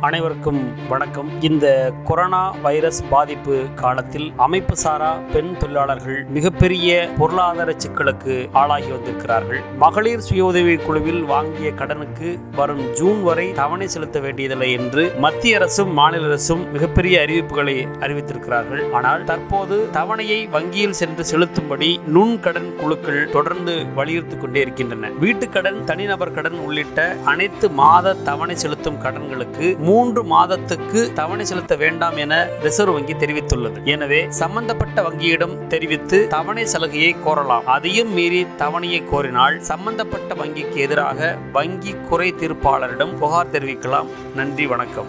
அனைவருக்கும் வணக்கம் இந்த கொரோனா வைரஸ் பாதிப்பு காலத்தில் அமைப்பு சாரா பெண் தொழிலாளர்கள் மிகப்பெரிய பொருளாதார சிக்கலுக்கு ஆளாகி வந்திருக்கிறார்கள் மகளிர் சுய உதவி குழுவில் வாங்கிய கடனுக்கு வரும் ஜூன் வரை தவணை செலுத்த வேண்டியதில்லை என்று மத்திய அரசும் மாநில அரசும் மிகப்பெரிய அறிவிப்புகளை அறிவித்திருக்கிறார்கள் ஆனால் தற்போது தவணையை வங்கியில் சென்று செலுத்தும்படி நுண்கடன் குழுக்கள் தொடர்ந்து வலியுறுத்திக் கொண்டே இருக்கின்றன வீட்டுக்கடன் தனிநபர் கடன் உள்ளிட்ட அனைத்து மாத தவணை செலுத்தும் கடன்களுக்கு மூன்று மாதத்துக்கு தவணை செலுத்த வேண்டாம் என ரிசர்வ் வங்கி தெரிவித்துள்ளது எனவே சம்பந்தப்பட்ட வங்கியிடம் தெரிவித்து தவணை சலுகையை கோரலாம் அதையும் மீறி தவணையை கோரினால் சம்பந்தப்பட்ட வங்கிக்கு எதிராக வங்கி குறை தீர்ப்பாளரிடம் புகார் தெரிவிக்கலாம் நன்றி வணக்கம்